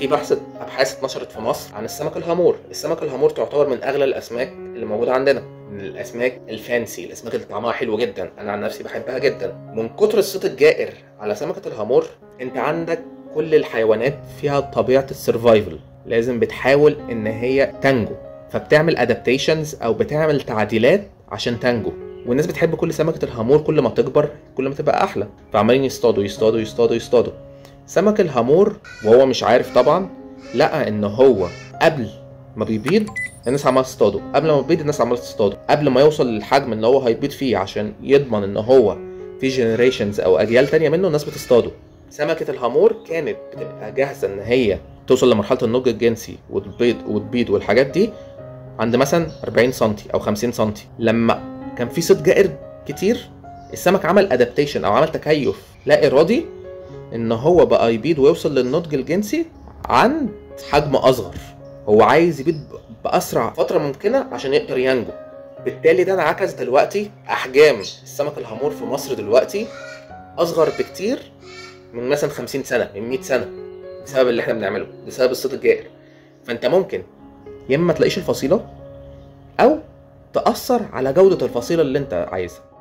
في بحث ابحاث اتنشرت في مصر عن السمك الهامور السمك الهامور تعتبر من اغلى الاسماك اللي موجوده عندنا من الاسماك الفانسي الاسماك اللي طعمها حلو جدا انا عن نفسي بحبها جدا من كتر الصيت الجائر على سمكه الهامور انت عندك كل الحيوانات فيها طبيعه السرفايفل لازم بتحاول ان هي تنجو فبتعمل ادابتيشنز او بتعمل تعديلات عشان تنجو والناس بتحب كل سمكه الهامور كل ما تكبر كل ما تبقى احلى فعمالين يصطادوا يصطادوا يصطادوا يصطادوا سمك الهامور وهو مش عارف طبعا لقى ان هو قبل ما بيبيض الناس عماله تصطاده قبل ما بيبيض الناس عماله تصطاده قبل ما يوصل للحجم اللي هو هيبيض فيه عشان يضمن ان هو في جنريشنز او اجيال تانية منه الناس بتصطاده سمكة الهامور كانت بتبقى جاهزة ان هي توصل لمرحلة النضج الجنسي وتبيض وتبيض والحاجات دي عند مثلا 40 سم او 50 سم لما كان في صيد جائر كتير السمك عمل ادابتيشن او عمل تكيف لا ارادي ان هو بقى يبيض ويوصل للنضج الجنسي عند حجم اصغر هو عايز يبيض باسرع فتره ممكنه عشان يقدر ينجو بالتالي ده انعكس دلوقتي احجام السمك الهامور في مصر دلوقتي اصغر بكتير من مثلا 50 سنه من 100 سنه بسبب اللي احنا بنعمله بسبب الصيد الجائر فانت ممكن يا اما ما تلاقيش الفصيله او تاثر على جوده الفصيله اللي انت عايزها